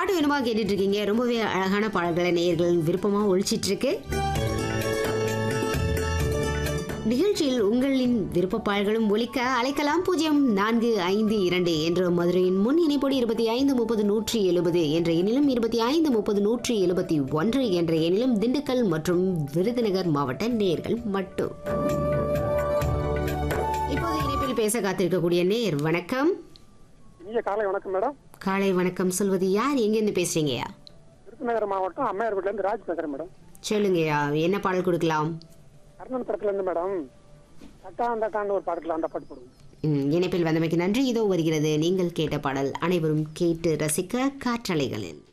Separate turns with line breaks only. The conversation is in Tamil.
பாட்டு வேணுமா கேட்டுட்டு இருக்கீங்க ரொம்பவே அழகான பாடல்களை நேயர்கள் விருப்பமா ஒழிச்சிட்டு இருக்கு நிகழ்ச்சியில் உங்களின் விருப்ப பாடல்களும் ஒலிக்க அழைக்கலாம் பூஜ்ஜியம் நான்கு ஐந்து இரண்டு என்ற மதுரையின் முன் இணைப்போடு இருபத்தி ஐந்து முப்பது நூற்றி எழுபது என்ற எண்ணிலும் இருபத்தி ஐந்து முப்பது நூற்றி எழுபத்தி ஒன்று என்ற எண்ணிலும் திண்டுக்கல் மற்றும் விருதுநகர் மாவட்ட நேர்கள் மட்டும் இப்போது இணைப்பில் பேச காத்திருக்கக்கூடிய நேர் வணக்கம்
இனிய காலை வணக்கம் மேடம்
காலை வணக்கம் சொல்வது யார் எங்கேருந்து பேசுறீங்கய்யா
விருதுநகர் மாவட்டம் அம்மையார் வீட்டிலேருந்து ராஜ் பேசுறேன் மேடம்
சொல்லுங்கய்யா என்ன பாடல் கொடுக்கலாம்
கர்ணன் படத்துலேருந்து மேடம் தட்டான் தட்டான்னு ஒரு பாடத்தில் அந்த பாட்டு போடுவோம்
ம், இணைப்பில் வந்தமைக்கு நன்றி இதோ வருகிறது நீங்கள் கேட்ட பாடல் அனைவரும் கேட்டு ரசிக்க காற்றலைகளில்